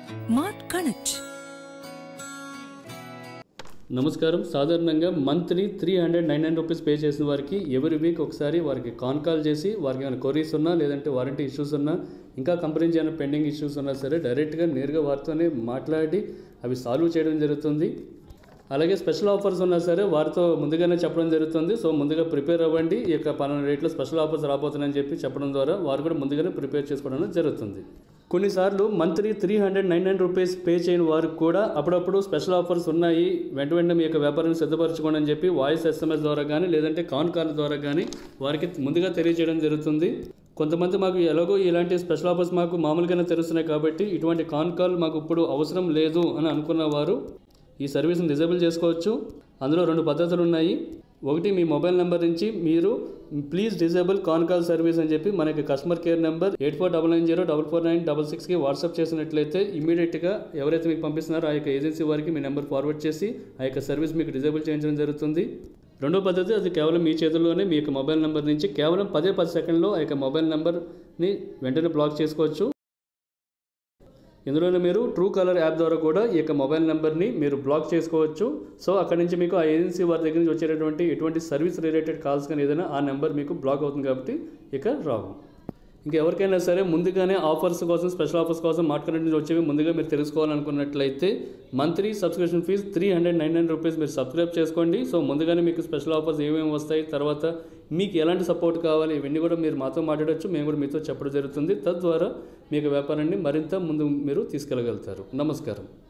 mart connect నమస్కారం సాధారణంగా monthly three hundred nine nine rupees pay చేసిన వారికి ఎవరి వీక్ ఒకసారి వారికి కాన్ కాల్ చేసి వారికి ఏమైనా కొరీస్ ఉన్నా లేదంటే వారంటీ ఇష్యూస్ ఉన్నా ఇంకా కంపెనీ నుంచి ఏమైనా పెండింగ్ ఇష్యూస్ ఉన్నా సరే డైరెక్ట్గా నేరుగా వారితోనే మాట్లాడి అవి సాల్వ్ చేయడం జరుగుతుంది అలాగే స్పెషల్ ఆఫర్స్ ఉన్నా సరే వారితో ముందుగానే చెప్పడం జరుగుతుంది సో ముందుగా ప్రిపేర్ అవ్వండి ఈ యొక్క పలానా రేట్లో స్పెషల్ ఆఫర్స్ రాబోతున్నాయని చెప్పి చెప్పడం ద్వారా వారు కూడా ముందుగానే ప్రిపేర్ చేసుకోవడం జరుగుతుంది కొన్నిసార్లు monthly three hundred nine nine rupees pay చేయని వారికి కూడా అప్పుడప్పుడు స్పెషల్ ఆఫర్స్ ఉన్నాయి వెంట వెంటనే మీ యొక్క వ్యాపారాన్ని సిద్ధపరచుకోండి అని చెప్పి వాయిస్ ఎస్ఎంఎస్ ద్వారా కానీ లేదంటే కాన్ కాల్ ద్వారా కానీ వారికి ముందుగా తెలియజేయడం జరుగుతుంది కొంతమంది మాకు ఎలాగో ఇలాంటి స్పెషల్ ఆఫర్స్ మాకు మామూలుగానే తెలుస్తున్నాయి కాబట్టి ఇటువంటి కాన్ కాల్ మాకు ఇప్పుడు అవసరం లేదు అని అనుకున్న వారు ఈ సర్వీస్ని డిజేబుల్ చేసుకోవచ్చు అందులో రెండు పద్ధతులు ఉన్నాయి ఒకటి మీ మొబైల్ నెంబర్ నుంచి మీరు please disable con call service అని చెప్పి మనకి customer care number eight four double nine zero double four nine double సిక్స్కి వాట్సాప్ చేసినట్లయితే ఇమీడియట్గా ఎవరైతే మీకు పంపిస్తున్నారో ఆ యొక్క ఏజెన్సీ వారికి మీ నెంబర్ ఫార్వర్డ్ చేసి ఆ యొక్క సర్వీస్ మీకు డిజేబుల్ చేయించడం జరుగుతుంది రెండో పద్ధతి అది కేవలం మీ చేతుల్లోనే మీ యొక్క మొబైల్ నెంబర్ నుంచి కేవలం పదే పది సెకండ్లో ఆ యొక్క మొబైల్ నెంబర్ని వెంటనే బ్లాక్ చేసుకోవచ్చు ఇందులోనే మీరు ట్రూ కలర్ యాప్ ద్వారా కూడా ఈ యొక్క మొబైల్ నెంబర్ని మీరు బ్లాక్ చేసుకోవచ్చు సో అక్కడ నుంచి మీకు ఆ ఏజెన్సీ వారి దగ్గర నుంచి వచ్చేటటువంటి ఎటువంటి సర్వీస్ రిలేటెడ్ కాల్స్ కానీ ఏదైనా ఆ నెంబర్ మీకు బ్లాక్ అవుతుంది కాబట్టి ఇక రావు ఇంకా ఎవరికైనా సరే ముందుగానే ఆఫర్స్ కోసం స్పెషల్ ఆఫర్స్ కోసం మార్కెట్ నుంచి వచ్చేవి ముందుగా మీరు తెలుసుకోవాలనుకున్నట్లయితే monthly subscription fees three hundred nine nine rupees మీరు సబ్స్క్రైబ్ చేసుకోండి సో ముందుగానే మీకు స్పెషల్ ఆఫర్స్ ఏమేమి వస్తాయి తర్వాత మీకు ఎలాంటి సపోర్ట్ కావాలి ఇవన్నీ కూడా మీరు మాతో మాట్లాడవచ్చు మేము కూడా మీతో చెప్పడం జరుగుతుంది తద్వారా మీకు వ్యాపారాన్ని మరింత ముందు మీరు తీసుకెళ్ళగలుగుతారు నమస్కారం